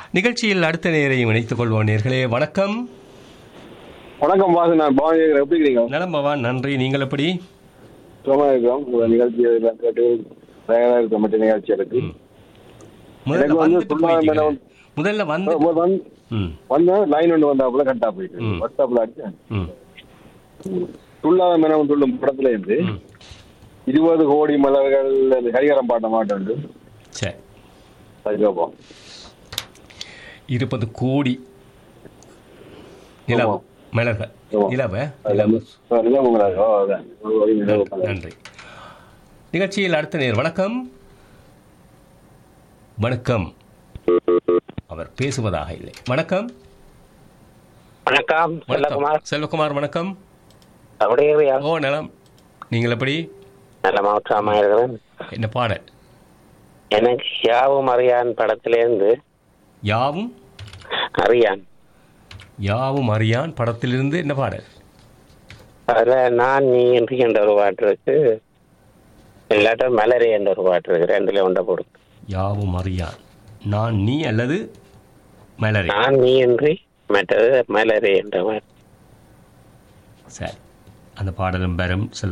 நிகழ்ச்சியில் அடுத்த நேரையும் இணைத்துக் கொள்வோம் நேர்களே வணக்கம் வணக்கம் பாசு நான் பவானி கேட்கிறேன். எப்படி இருக்கீங்க நலம் பவான் நன்றி நீங்கள் எப்படி சுகமா இருக்கிறோம் உங்க நிகழ்ச்சி எல்லாம் கேட்டு தயாரா இருக்க மற்ற நிகழ்ச்சி இருக்கு முதல்ல எனக்கு வந்து வந்துட்டு சும்மா போயிட்டீங்க. மேடம் முதல்ல வந்து ஒரு வந்து ம் வந்தேன் லைன் ஒன்று வந்தாப்புல கட்டா போயிட்டு ம். வாட்ஸ்அப்ல அடிச்சேன் ம் துள்ளாத மேனம் துள்ளும் படத்துல இருந்து ம். இருபது கோடி மலர்கள் அந்த ஹரிகரம் பாட்ட மாட்டேன் சரி அது கேட்போம் இருபது கோடி நிலவு ஆமா. மலர்கள் ஆமா. நிலவு அது நிலவு ஆ, நிஜம் உங்களுக்கு. ஓ, அதான். ஒரு கோடி நிலவு மலர். நன்றி நிகழ்ச்சியில் அடுத்த நேர் வணக்கம் வணக்கம் அவர் பேசுவதாக இல்லை வணக்கம் வணக்கம் செல்லகுமார் வணக்கம் செல்வகுமார் வணக்கம் அப்படியே ஓ நலம் நீங்கள் எப்படி நல்ல மாவட்டமா இருக்கிறேன் என்ன பாடல் எனக்கு யாவும் அறியான் படத்திலிருந்து யாவும் அறியான் யாவும் அறியான் படத்திலிருந்து என்ன பாடல் அதுல நான் நீ என்று என்ற ஒரு பாட்டு இருக்கு இல்லாட்டும் மலரே என்ற ஒரு பாட்டு இருக்கு ரெண்டுல ஒன்றை போடு யாவும் அறியான் நான் நீ அல்லது மலரே நான் நீ என்று மற்றது மலரே என்ற பாட்டு சரி அந்த பாடலும் பெறும் செல்வ